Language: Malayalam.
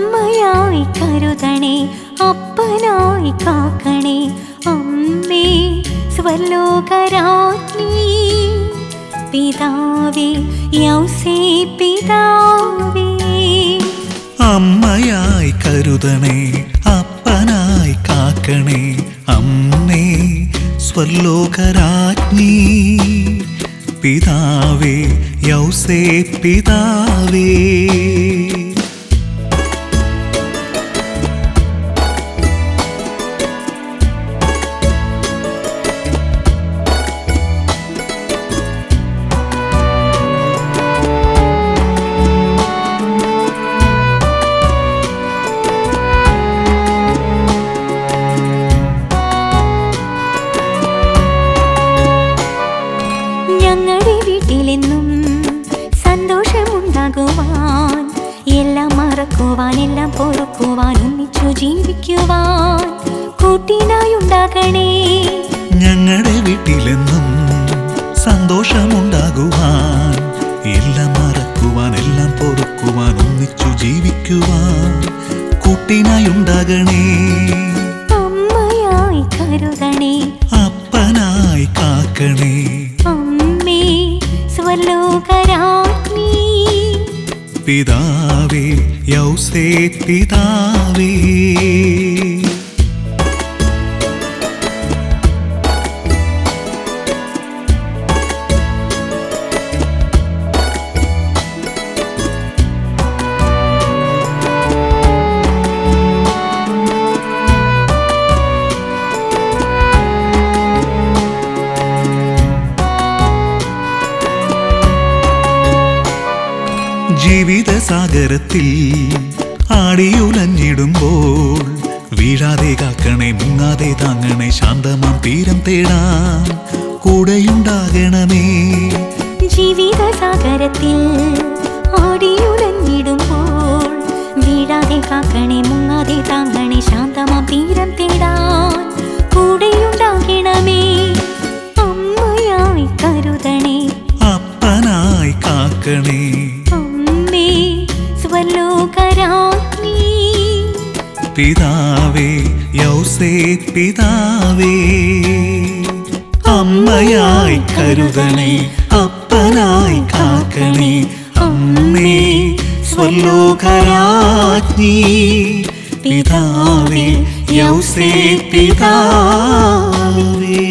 അമ്മയായി കരുതണേ അപ്പനായി കാക്കണേ അമ്മേ സ്വലോകരാജ്ഞി പിതാവേ യൗസേ പിതാവേ അമ്മയായി കരുതണേ അപ്പനായി കാക്കണേ അമ്മേ സ്വലോകരാജ്ഞി പിതാവേ യൗസേ പിതാവേ ഞങ്ങളുടെ വീട്ടിലെന്നും സന്തോഷമുണ്ടാകുവാൻ എല്ലാം മറക്കുവാൻ എല്ലാം പൊറുക്കുവാൻ ഒന്നിച്ചു ജീവിക്കുവാൻ കൂട്ടിനായി ഉണ്ടാകണേ ഞങ്ങളുടെ വീട്ടിലെന്നും സന്തോഷമുണ്ടാകുവാൻ എല്ലാം മറക്കുവാൻ എല്ലാം പൊറുക്കുവാൻ ഒന്നിച്ചു ജീവിക്കുവാൻ കൂട്ടിനായി ഉണ്ടാകണേ അമ്മയായി കരുതണേ അപ്പനായി കാക്കണേ അമ്മേ സ്വലോകരാജ്ഞി പിതാവേ യൗസേ പിതാവേ ജീവിത സാഗരത്തിൽ ആടിയുലഞ്ഞിടുമ്പോൾ വീഴാതെ കാക്കണേ മുങ്ങാതെ താങ്ങണേ ശാന്തമാം തീരം തേടാൻ കൂടെയുണ്ടാകണമേ ജീവിത സാഗരത്തിൽ ഓടിയുലഞ്ഞിടുമ്പോൾ വീഴാതെ കാക്കണേ മുങ്ങാതെ താങ്ങണേ ശാന്തമാം തീരം തേടാൻ കൂടെയുണ്ടാകണമേ അമ്മയായി കരുതണേ അപ്പനായി കാക്കണേ അമ്മേ സ്വലോകരാജ്ഞി പിതാവേ യൗസേ പിതാവേ അമ്മയായി കരുതണേ അപ്പനായി കാക്കണേ അമ്മേ സ്വലോകരാജ്ഞി പിതാവേ യൗസേ പിതാവേ